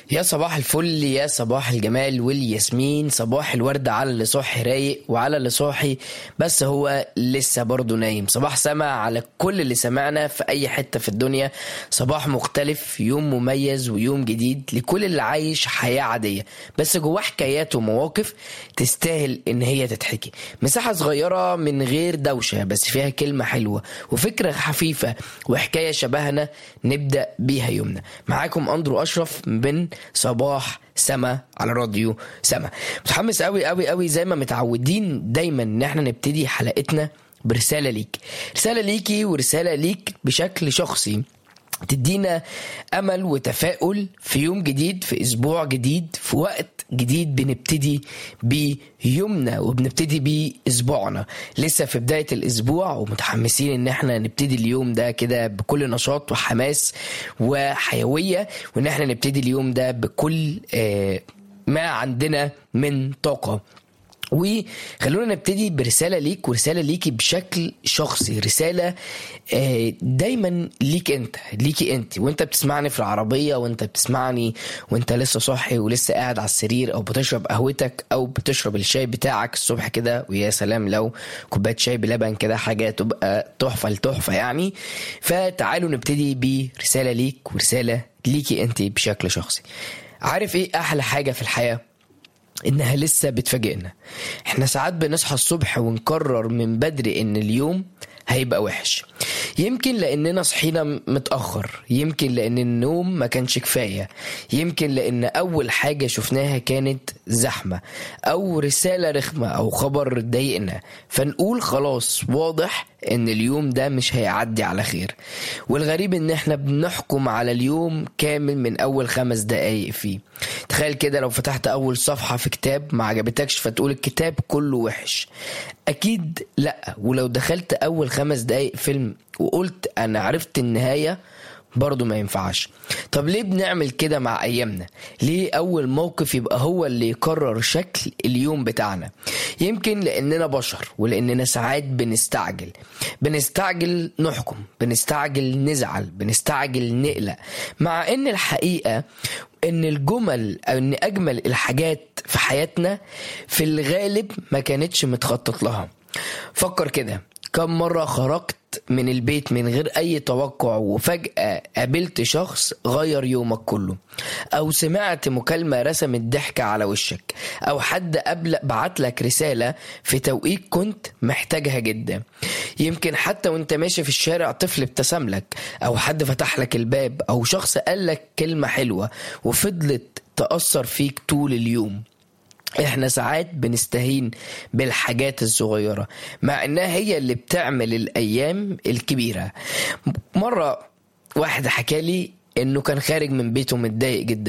يا صباح الفل يا صباح الجمال والياسمين صباح الورد على اللي صاحي رايق وعلى اللي صاحي بس هو لسه برضه نايم صباح سما على كل اللي سمعنا في اي حتة في الدنيا صباح مختلف يوم مميز ويوم جديد لكل اللي عايش حياة عادية بس جواه حكايات ومواقف تستاهل ان هي تتحكي مساحة صغيرة من غير دوشة بس فيها كلمة حلوة وفكرة خفيفة وحكاية شبهنا نبدأ بيها يومنا معاكم أندرو أشرف من صباح سما على راديو سما متحمس قوي قوي قوي زي ما متعودين دايما ان احنا نبتدي حلقتنا برسالة ليك رسالة ليكي ورسالة ليك بشكل شخصي تدينا امل وتفاؤل في يوم جديد في اسبوع جديد في وقت جديد بنبتدي بيه يومنا وبنبتدي بيه اسبوعنا لسه في بدايه الاسبوع ومتحمسين ان احنا نبتدي اليوم ده كده بكل نشاط وحماس وحيويه وان احنا نبتدي اليوم ده بكل آه ما عندنا من طاقه وخلونا نبتدي برسالة ليك ورسالة ليكي بشكل شخصي رسالة آه، دايما ليك انت ليكي انت وانت بتسمعني في العربية وانت بتسمعني وانت لسه صاحي ولسه قاعد على السرير او بتشرب قهوتك او بتشرب الشاي بتاعك الصبح كده ويا سلام لو كوباية شاي بلبن كده حاجة تبقى تحفة لتحفة يعني فتعالوا نبتدي برسالة ليك ورسالة ليكي انت بشكل شخصي عارف ايه احلى حاجة في الحياة انها لسه بتفاجئنا احنا ساعات بنصحى الصبح ونقرر من بدري ان اليوم هيبقى وحش يمكن لاننا صحينا متاخر يمكن لان النوم ما كانش كفايه يمكن لان اول حاجه شفناها كانت زحمه او رساله رخمه او خبر ضايقنا فنقول خلاص واضح ان اليوم ده مش هيعدي على خير والغريب ان احنا بنحكم على اليوم كامل من اول خمس دقايق فيه تخيل كده لو فتحت اول صفحة في كتاب ما عجبتكش فتقول الكتاب كله وحش اكيد لا ولو دخلت اول خمس دقايق فيلم وقلت انا عرفت النهاية برضه ما ينفعش طب ليه بنعمل كده مع ايامنا ليه اول موقف يبقى هو اللي يقرر شكل اليوم بتاعنا يمكن لاننا بشر ولاننا ساعات بنستعجل بنستعجل نحكم بنستعجل نزعل بنستعجل نقلق مع ان الحقيقة ان الجمل او ان اجمل الحاجات في حياتنا في الغالب ما كانتش متخطط لها فكر كده كم مرة خرجت من البيت من غير أي توقع وفجأة قابلت شخص غير يومك كله أو سمعت مكالمة رسمت ضحكة على وشك أو حد قبل بعتلك رسالة في توقيت كنت محتاجها جدا يمكن حتى وانت ماشي في الشارع طفل ابتسم لك أو حد فتح لك الباب أو شخص قال لك كلمة حلوة وفضلت تأثر فيك طول اليوم احنا ساعات بنستهين بالحاجات الصغيرة مع انها هي اللي بتعمل الايام الكبيرة مرة واحد حكالي انه كان خارج من بيته متضايق جدا